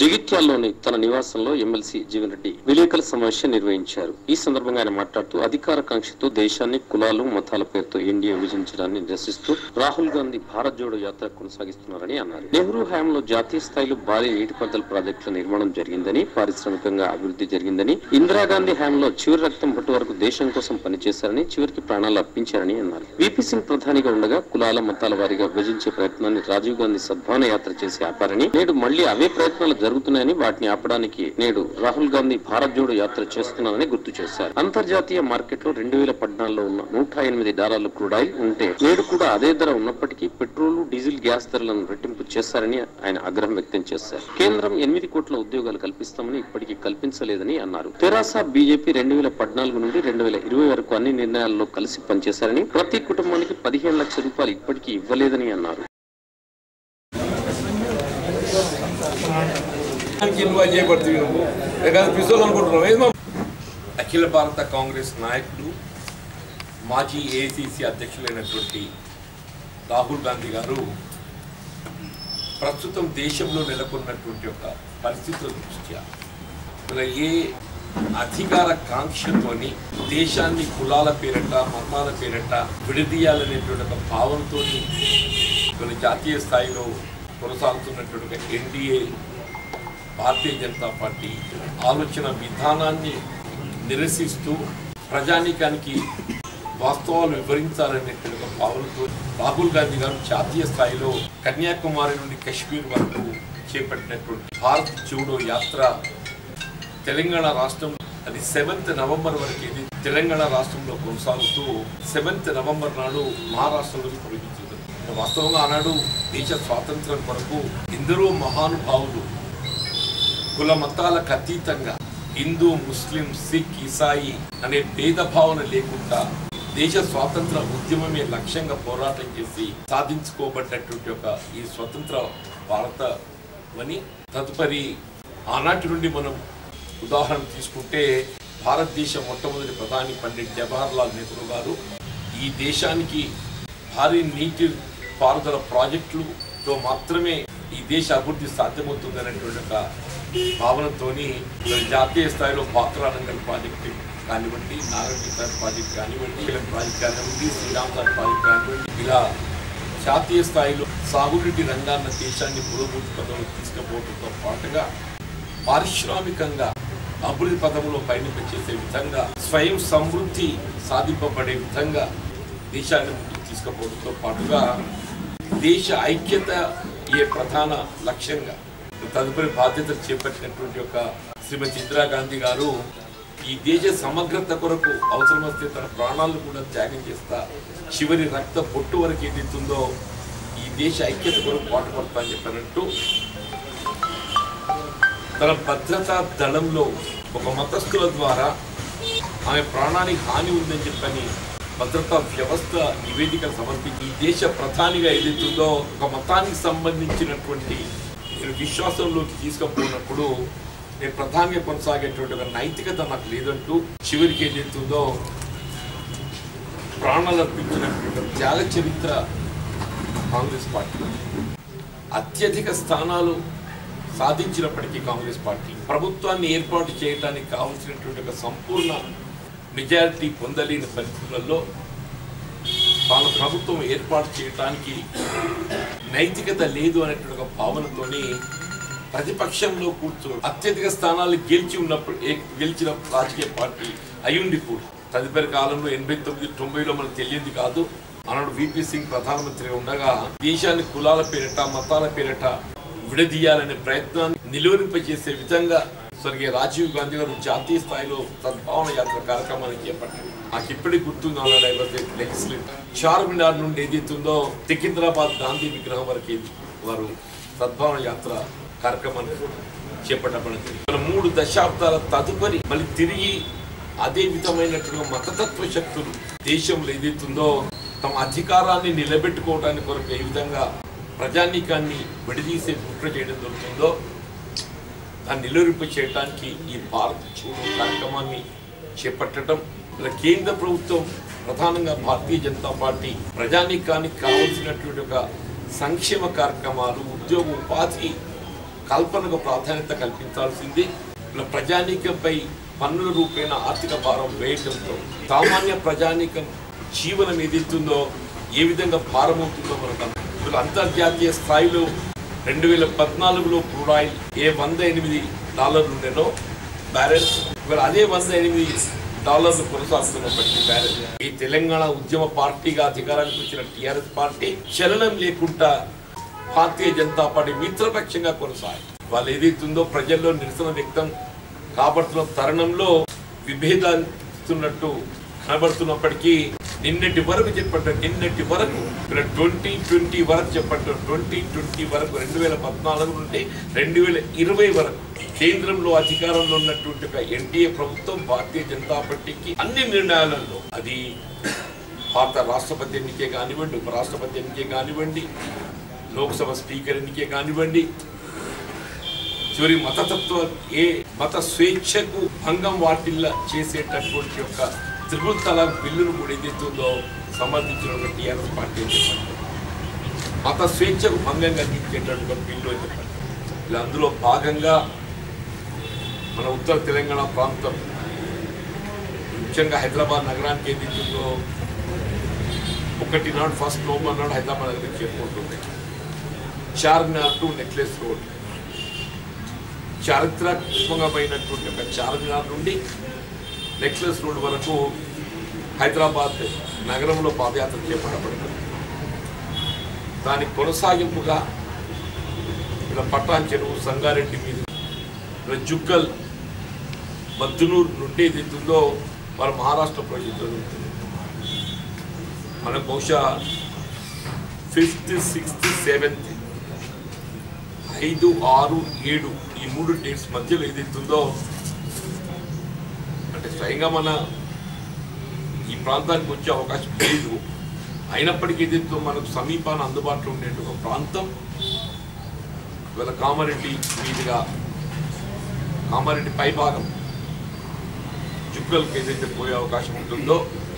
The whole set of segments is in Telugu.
జగిత్యాల్లోని తన నివాసంలో ఎమ్మెల్సీ జీవన్ రెడ్డి విలేకరుల సమావేశం నిర్వహించారు ఈ సందర్భంగా ఆయన మాట్లాడుతూ అధికార కాంక్షతో దేశాన్ని కులాలు మతాల పేరుతో ఎన్డీఏ విభజించడాన్ని నిరసిస్తూ రాహుల్ గాంధీ భారత్ జోడో యాత్ర కొనసాగిస్తున్నారని అన్నారు నెహ్రూ హయాంలో జాతీయ స్థాయిలో భారీ నీటిపారుదల ప్రాజెక్టుల నిర్మాణం జరిగిందని పారిశ్రామికంగా అభివృద్ధి జరిగిందని ఇందిరాగాంధీ హయాంలో చివరి రక్తం పట్టు వరకు దేశం కోసం పనిచేశారని చివరికి ప్రాణాలు అర్పించారని అన్నారు విపి సింగ్ ప్రధానిగా ఉండగా కులాల మతాల వారీగా విభజించే ప్రయత్నాన్ని రాజీవ్ గాంధీ సద్భావన యాత్ర చేసి ఆపారని నేడు మళ్లీ అవే ప్రయత్నాలు జరుగుతున్నాయని వాటిని ఆపడానికి నేడు రాహుల్ గాంధీ భారత్ జోడో యాత్ర చేస్తున్నారని గుర్తు చేశారు అంతర్జాతీయ మార్కెట్ లో రెండు వేల పద్నాలుగులో ఉన్న నూట ఎనిమిది డాలర్ల క్రూడ్ ఆయిల్ ఉంటే నేడు కూడా అదే ధర ఉన్నప్పటికీ పెట్రోల్ డీజిల్ గ్యాస్ ధరలను రెట్టింపు చేశారని ఆయన ఆగ్రహం వ్యక్తం చేశారు కేంద్రం ఎనిమిది కోట్ల ఉద్యోగాలు కల్పిస్తామని ఇప్పటికీ కల్పించలేదని అన్నారు తెరాస బీజేపీ రెండు వేల పద్నాలుగు నుండి రెండు వేల ఇరవై వరకు అన్ని నిర్ణయాల్లో కలిసి పనిచేశారని ప్రతి కుటుంబానికి పదిహేను లక్షల రూపాయలు ఇప్పటికీ ఇవ్వలేదని అన్నారు దానికి ఇన్వాల్వ్ చేయబడుతుంది నువ్వు లేకపోతే పిస్తోల్ అనుకుంటున్నావు ఏమో అఖిల భారత కాంగ్రెస్ నాయకుడు మాజీ ఏఐసిసి అధ్యక్షులైనటువంటి రాహుల్ గాంధీ గారు ప్రస్తుతం దేశంలో నెలకొన్నటువంటి ఒక పరిస్థితుల దృష్ట్యా ఇలా ఏ అధికార కాంక్షతోని దేశాన్ని కులాల పేరట మతాల పేరట విడదీయాలనేటువంటి ఒక భావంతోని కొన్ని జాతీయ స్థాయిలో కొనసాగుతున్నటువంటి ఒక ఎన్డీఏ భారతీయ జనతా పార్టీ ఆలోచన విధానాన్ని నిరసిస్తూ ప్రజానీకానికి వాస్తవాలు వివరించాలనేటువంటి ఒక భావనతో రాహుల్ గాంధీ గారు జాతీయ స్థాయిలో కన్యాకుమారి నుండి కశ్మీర్ వరకు చేపట్టినటువంటి భారత్ జోడో యాత్ర తెలంగాణ రాష్ట్రం అది సెవెంత్ నవంబర్ వరకు ఇది తెలంగాణ రాష్ట్రంలో కొనసాగుతూ సెవెంత్ నవంబర్ నాడు మహారాష్ట్రలోకి ప్రవేశించింది వాస్తవంగా ఆనాడు దేశ స్వాతంత్రం కొరకు ఎందరో మహానుభావులు కుల మతాలకు అతీతంగా హిందూ ముస్లిం సిక్ ఇసాయి అనే భేదభావన లేకుండా దేశ స్వాతంత్ర ఉద్యమమే లక్ష్యంగా పోరాటం చేసి సాధించుకోబడ్డటువంటి ఒక ఈ స్వతంత్ర భారతమని తదుపరి ఆనాటి నుండి మనం ఉదాహరణ తీసుకుంటే భారతదేశ మొట్టమొదటి ప్రధాని పండిట్ జవహర్లాల్ నెహ్రూ గారు ఈ దేశానికి భారీ నీటి పారుదల ప్రాజెక్టులతో మాత్రమే ఈ దేశ అభివృద్ధి సాధ్యమవుతుందనేటువంటి ఒక భావనతోని మరి జాతీయ స్థాయిలో పాత్రానంగల్ ప్రాజెక్టు కానివ్వండి నాగరికత ప్రాజెక్ట్ కానివ్వండి ఇలాంటి ప్రాజెక్ట్ కానివ్వండి శ్రీరామ్ సార్ ప్రాజెక్ట్ కానివ్వండి ఇలా జాతీయ స్థాయిలో సాగునీటి రంగాన్న దేశాన్ని పురోగతి పదంలో తీసుకుపోవడంతో పాటుగా పారిశ్రామికంగా అభివృద్ధి పదంలో పయనింప చేసే విధంగా స్వయం సమృద్ధి సాధింపబడే విధంగా దేశాన్ని ముందుకు తీసుకుపోవడంతో పాటుగా దేశ ఐక్యత ఏ ప్రధాన లక్ష్యంగా తదుపరి బాధ్యతలు చేపట్టినటువంటి ఒక శ్రీమతి ఇందిరాగాంధీ గారు ఈ దేశ సమగ్రత కొరకు అవసరం వస్తే తన ప్రాణాలను కూడా త్యాగం చేస్తా చివరి రక్త పొట్టు వరకు ఏదైతుందో ఈ దేశ ఐక్యత కొరకు పాటుపడతా అని చెప్పారంటూ తన భద్రతా దళంలో ఒక మతస్థుల ద్వారా ఆమె ప్రాణానికి హాని ఉందని చెప్పని భద్రతా వ్యవస్థ నివేదిక సమర్పించి ఈ దేశ ప్రధానిగా ఏదైతుందో ఒక మతానికి సంబంధించినటువంటి నేను విశ్వాసంలోకి తీసుకుపోయినప్పుడు నేను ప్రధానిగా కొనసాగేటువంటి ఒక నైతికత నాకు లేదంటూ చివరికి ఏదైతుందో ప్రాణాలు అర్పించినటువంటి ఒక త్యాగ చరిత్ర కాంగ్రెస్ పార్టీ అత్యధిక స్థానాలు సాధించినప్పటికీ కాంగ్రెస్ పార్టీ ప్రభుత్వాన్ని ఏర్పాటు చేయడానికి కావలసినటువంటి ఒక సంపూర్ణ మెజారిటీ పొందలేని పరిస్థితులలో వాళ్ళ ప్రభుత్వం ఏర్పాటు చేయడానికి నైతికత లేదు అనేటువంటి ఒక భావనతోని ప్రతిపక్షంలో కూర్చో అత్యధిక స్థానాలు గెలిచి ఉన్నప్పుడు ఏ- గెలిచిన రాజకీయ పార్టీ అయ్యుండి కూడా తదుపరి కాలంలో ఎనభై తొమ్మిది తొంభైలో మనకు తెలియదు కాదు ఆనాడు విపి సింగ్ ప్రధానమంత్రి ఉండగా దేశాన్ని కులాల పేరిట మతాల పేరిట విడదీయాలనే ప్రయత్నాన్ని నిలువరింపజేసే విధంగా స్వర్గీయ రాజీవ్ గాంధీ గారు జాతీయ స్థాయిలో సద్భావన యాత్ర కార్యక్రమాన్ని చేపట్టారు నాకు ఇప్పటికి గుర్తుంది లెజిస్లేటర్ చార్మినార్ నుండి ఏదైతుందో సికింద్రాబాద్ గాంధీ విగ్రహం వరకు ఏది వారు సద్భావన యాత్ర కార్యక్రమాన్ని చేపట్టబడింది మన మూడు దశాబ్దాల తదుపరి మళ్ళీ తిరిగి అదే విధమైనటువంటి మతతత్వ శక్తులు దేశంలో ఏదైతుందో తమ అధికారాన్ని నిలబెట్టుకోవడానికి కొరకు ఏ విధంగా ప్రజానీకాన్ని విడదీసే కుట్ర చేయడం జరుగుతుందో దాన్ని నిలువరింపు చేయడానికి ఈ భారత్ చూడు కార్యక్రమాన్ని చేపట్టడం ఇలా కేంద్ర ప్రభుత్వం ప్రధానంగా భారతీయ జనతా పార్టీ ప్రజానీకానికి కావలసినటువంటి ఒక సంక్షేమ కార్యక్రమాలు ఉద్యోగ ఉపాధి కల్పనకు ప్రాధాన్యత కల్పించాల్సింది ఇలా ప్రజానీకంపై పన్నుల రూపేణ ఆర్థిక భారం వేయడంతో సామాన్య ప్రజానీకం జీవనం ఏదైతుందో ఏ విధంగా భారమవుతుందో మనకు అర్థం. ఇప్పుడు అంతర్జాతీయ స్థాయిలో రెండు వేల పద్నాలుగులో క్రూడ్ ఆయిల్ ఏ వంద ఎనిమిది డాలర్లు ఉండేనో బ్యారెల్ ఇవాళ అదే వంద ఎనిమిది డాలర్లు కొనసాగుతున్నప్పటికీ బ్యారెల్ ఈ తెలంగాణ ఉద్యమ పార్టీగా అధికారానికి వచ్చిన టీఆర్ఎస్ పార్టీ చలనం లేకుండా భారతీయ జనతా పార్టీ మిత్రపక్షంగా కొనసాగి వాళ్ళు ఏదైతుందో ప్రజల్లో నిరసన వ్యక్తం కాబడుతున్న తరుణంలో విభేదాలు ఇస్తున్నట్టు కనబడుతున్నప్పటికీ నిన్నటి వరకు చెప్పట్టు నిన్నటి వరకు ఇక్కడ ట్వంటీ ట్వంటీ వరకు చెప్పట్టు ట్వంటీ ట్వంటీ వరకు రెండు వేల పద్నాలుగు నుండి రెండు వేల ఇరవై వరకు కేంద్రంలో అధికారంలో ఉన్నటువంటి ఒక ఎన్డీఏ ప్రభుత్వం భారతీయ జనతా పార్టీకి అన్ని నిర్ణయాలలో అది భారత రాష్ట్రపతి ఎన్నికే కానివ్వండి ఉపరాష్ట్రపతి ఎన్నికే కానివ్వండి లోక్సభ స్పీకర్ ఎన్నికే కానివ్వండి చివరి మతతత్వ ఏ మత స్వేచ్ఛకు భంగం వాటిల్ల చేసేటటువంటి యొక్క త్రిపుల్ తలాక్ బిల్లును కూడా ఏదైతుందో సమర్థించినటువంటి టీఆర్ఎస్ పార్టీ అని చెప్పండి మత స్వేచ్ఛకు భంగం కలిగించేటటువంటి బిల్లు అని చెప్పండి ఇలా అందులో భాగంగా మన ఉత్తర తెలంగాణ ప్రాంతం ముఖ్యంగా హైదరాబాద్ నగరానికి ఏదైతుందో ఒకటి నాడు ఫస్ట్ నవంబర్ నాడు హైదరాబాద్ నగరం చేరుకుంటుంది చార్మినార్ టు నెక్లెస్ రోడ్ చారిత్రాత్మకమైనటువంటి ఒక చార్మినార్ నుండి నెక్లెస్ రోడ్ వరకు హైదరాబాద్ నగరంలో పాదయాత్ర చేపట్టబడింది దాని కొనసాగింపుగా ఇలా పట్టాన్ చెరువు సంగారెడ్డి మీద ఇలా జుక్కల్ మద్దునూరు నుండి ఏదైతుందో మన మహారాష్ట్ర ప్రజలు ఉంటుంది మనకు బహుశా ఫిఫ్త్ సిక్స్త్ సెవెంత్ ఐదు ఆరు ఏడు ఈ మూడు డేట్స్ మధ్యలో ఏదైతుందో అంటే స్వయంగా మన ఈ ప్రాంతానికి వచ్చే అవకాశం లేదు అయినప్పటికీ ఏదైతే మనకు సమీపాన అందుబాటులో ఉండే ఒక ప్రాంతం ఇవాళ కామారెడ్డి మీదుగా కామారెడ్డి పైభాగం జుక్కల్కి ఏదైతే పోయే అవకాశం ఉంటుందో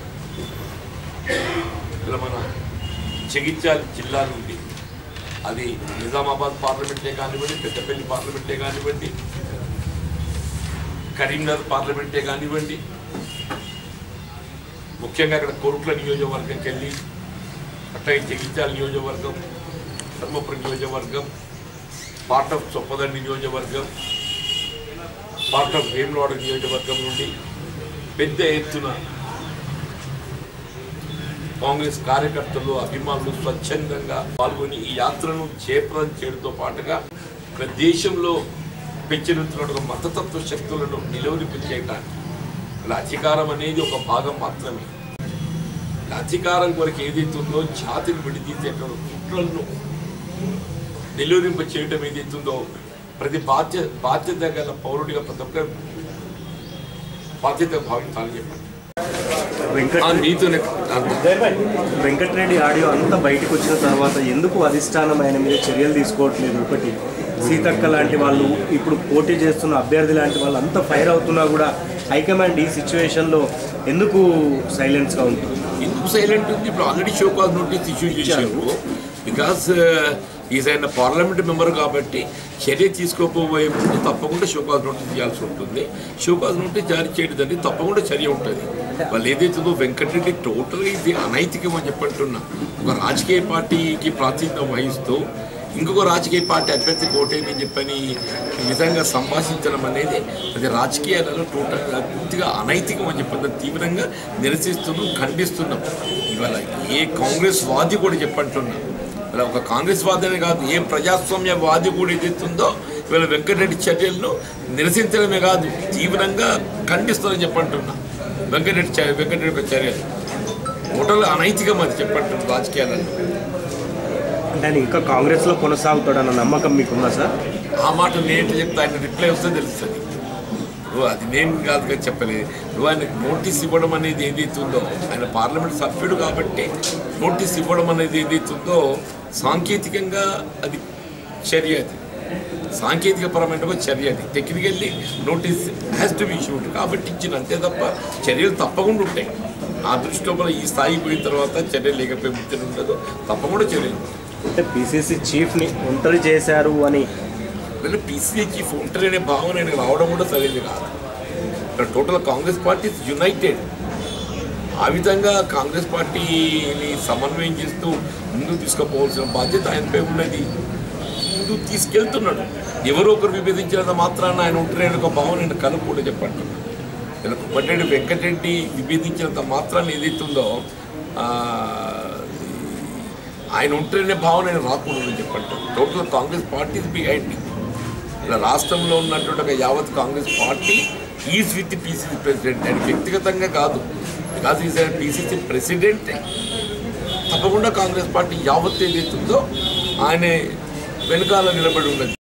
ఇలా మన జగిత్యాల జిల్లా నుండి అది నిజామాబాద్ పార్లమెంటే కానివ్వండి పెద్దపల్లి పార్లమెంటే కానివ్వండి కరీంనగర్ పార్లమెంటే కానివ్వండి ముఖ్యంగా అక్కడ కోరుట్ల నియోజకవర్గంకి వెళ్ళి అట్లాగే జగిత్యాల నియోజకవర్గం ధర్మపురం నియోజకవర్గం పార్ట్ ఆఫ్ చొప్పదండి నియోజకవర్గం పార్ట్ ఆఫ్ వేములవాడ నియోజకవర్గం నుండి పెద్ద ఎత్తున కాంగ్రెస్ కార్యకర్తలు అభిమానులు స్వచ్ఛందంగా పాల్గొని ఈ యాత్రను చేపలం చేయడంతో పాటుగా మన దేశంలో పెంచినటువంటి మతతత్వ శక్తులను నిలవరింపు చేయడానికి ఇలా అధికారం అనేది ఒక భాగం మాత్రమే ఇలా అధికారం కొరకు ఏదైతే ఉందో జాతిని విడిదీసేటువంటి కుట్రలను నిలువరింప చేయడం ఏదైతుందో ప్రతి బాధ్య బాధ్యత గల పౌరుడిగా ప్రతి ఒక్క బాధ్యత భావించాలని చెప్పండి వెంకట్ ఆ, మీతోనే వెంకటరెడ్డి ఆడియో అంతా బయటకు వచ్చిన తర్వాత ఎందుకు అధిష్టానం ఆయన మీద చర్యలు తీసుకోవట్లేదు ఒకటి సీతక్క లాంటి వాళ్ళు ఇప్పుడు పోటీ చేస్తున్న అభ్యర్థి లాంటి వాళ్ళు అంతా ఫైర్ అవుతున్నా కూడా హైకమాండ్ ఈ సిచ్యువేషన్లో ఎందుకు సైలెన్స్గా ఉంటుంది ఎందుకు సైలెంట్ ఉంది ఇప్పుడు already show cause notice issue చేశారు బికాస్ ఈజ్ ఆయన పార్లమెంట్ మెంబర్ కాబట్టి చర్య తీసుకోపోయే ముందు తప్పకుండా షో కాజ్ నోటీస్ ఇవ్వాల్సి ఉంటుంది షో కాజ్ నోటీస్ జారీ చేయడం తప్పకుండా చర్య ఉంటుంది వాళ్ళు ఏదైతుందో వెంకటరెడ్డి టోటల్గా ఇది అనైతికం అని చెప్పంటున్నా ఒక రాజకీయ పార్టీకి ప్రాతినిధ్యం వహిస్తూ ఇంకొక రాజకీయ పార్టీ అభ్యర్థికి ఓటేయమని చెప్పని నిజంగా సంభాషించడం అనేది అది రాజకీయాలలో టోటల్గా పూర్తిగా అనైతికం అని చెప్పి తీవ్రంగా నిరసిస్తున్నాం ఖండిస్తున్నాం ఇవాళ ఏ కాంగ్రెస్ వాది కూడా చెప్పంటున్నాం ఇవాళ ఒక కాంగ్రెస్ వాదనే కాదు ఏ ప్రజాస్వామ్య వాది కూడా ఏదైతుందో ఇవాళ వెంకటరెడ్డి చర్యలను నిరసించడమే కాదు తీవ్రంగా ఖండిస్తారని చెప్పంటున్నా వెంకటరెడ్డి చ- వెంకటరెడ్డి యొక్క చర్యలు టోటల్ అనైతికం అది చెప్పంటున్నాం రాజకీయాలలో అంటే ఆయన ఇంకా కాంగ్రెస్లో కొనసాగుతాడన్న నమ్మకం మీకుందా సార్ ఆ మాట నేను చెప్తే ఆయన రిప్లై వస్తే తెలుస్తుంది ఇప్పుడు అది నేను కాదు కదా చెప్పలేదు ఇప్పుడు ఆయనకు నోటీస్ ఇవ్వడం అనేది ఏదైతుందో ఆయన పార్లమెంట్ సభ్యుడు కాబట్టి నోటీస్ ఇవ్వడం అనేది ఏదైతుందో సాంకేతికంగా అది చర్య అది సాంకేతిక పరమైన చర్య అది technically notice has to be issued కాబట్టి ఇచ్చిన అంతే తప్ప చర్యలు తప్పకుండా ఉంటాయి నా దృష్టిలో మన ఈ స్థాయికి పోయిన తర్వాత చర్య లేకపోతే ముచ్చట ఉండదు తప్పకుండా చర్యలు ఉంటాయి. అంటే పిసిసి చీఫ్ని ఒంటరి చేశారు అని వీళ్ళు పీసీసీ చీఫ్ ఉంటారనే భావన ఆయనకు రావడం కూడా సరైనది కాదు ఇక్కడ టోటల్ కాంగ్రెస్ పార్టీ యునైటెడ్ ఆ విధంగా కాంగ్రెస్ పార్టీని సమన్వయం చేస్తూ ముందుకు తీసుకుపోవాల్సిన బాధ్యత ఆయనపై ఉన్నది ముందుకు తీసుకెళ్తున్నాడు ఎవరో ఒకరు విభేదించినంత మాత్రాన ఆయన ఉంటున్న ఒక భావన నేను కనుక కూడా చెప్పండి ఇలా కుమ్మటిరెడ్డి వెంకటరెడ్డి విభేదించినంత మాత్రాన్ని ఏదైతుందో ఆ, ఆయన ఉంటేనే భావన నేను రాకూడదు చెప్పండి టోటల్ కాంగ్రెస్ పార్టీ బిహైండ్ ఇలా రాష్ట్రంలో ఉన్నటువంటి ఒక యావత్ Congress party is with PCC president ఆయన వ్యక్తిగతంగా కాదు బికాజ్ ఈజ్ పీసీసీ ప్రెసిడెంట్ తప్పకుండా కాంగ్రెస్ పార్టీ యావత్ ఏదైతుందో ఆయన వెనకాల నిలబడి ఉన్నది